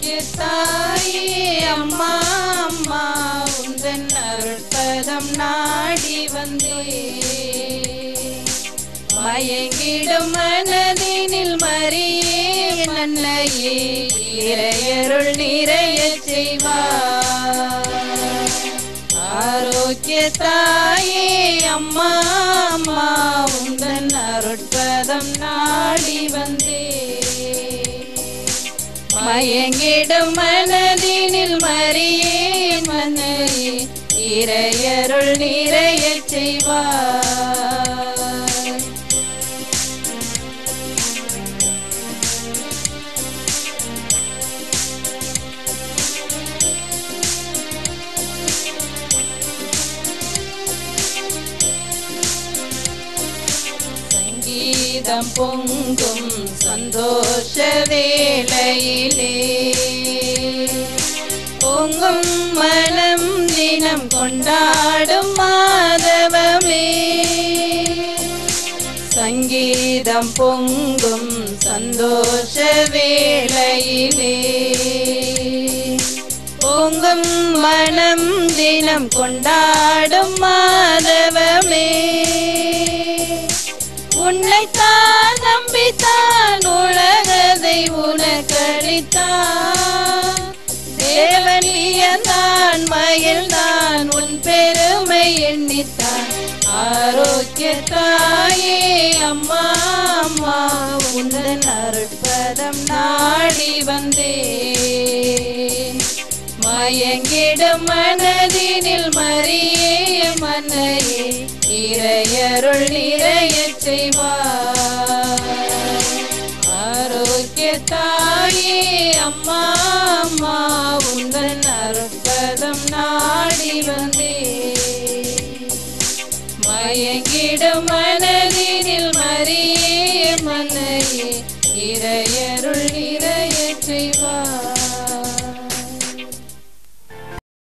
ஆரோக்கிய தாயே அம்மா அம்மா உந்தன் அருட்பதம் நாடி வந்தே மயங்கிடும் மனதினில் மறியே நன்னையே இறையருள் நிறைய செய்வார் ஆரோக்கிய தாயே அம்மா அம்மா உந்தன் அருட்பதம் நாடி வந்தே மயங்கிடும் மனதினில் மறியே மன்னையே இறையருள் நிறைய செய்வார் சங்கீதம் பொங்கும் சந்தோஷ வேளையிலே பொங்கும் மனம் தினம் கொண்டாடும் மாதவமே சங்கீதம் பொங்கும் சந்தோஷ வேளையிலே பொங்கும் மனம் தினம் கொண்டாடும் மாதவமே உன்னைத்தான் நம்பித்தான் உலகதை உனக்களித்தான் தேவனியந்தான் மயில்தான் உன் பெருமை எண்ணித்தான் ஆரோக்கிய தாயே அம்மா அம்மா உந்தன் அருட்பதம் நாடி வந்தே மயங்கிடும் மனதினில் மறியே மன்னையே இறையருள் நிறைய செய்வார்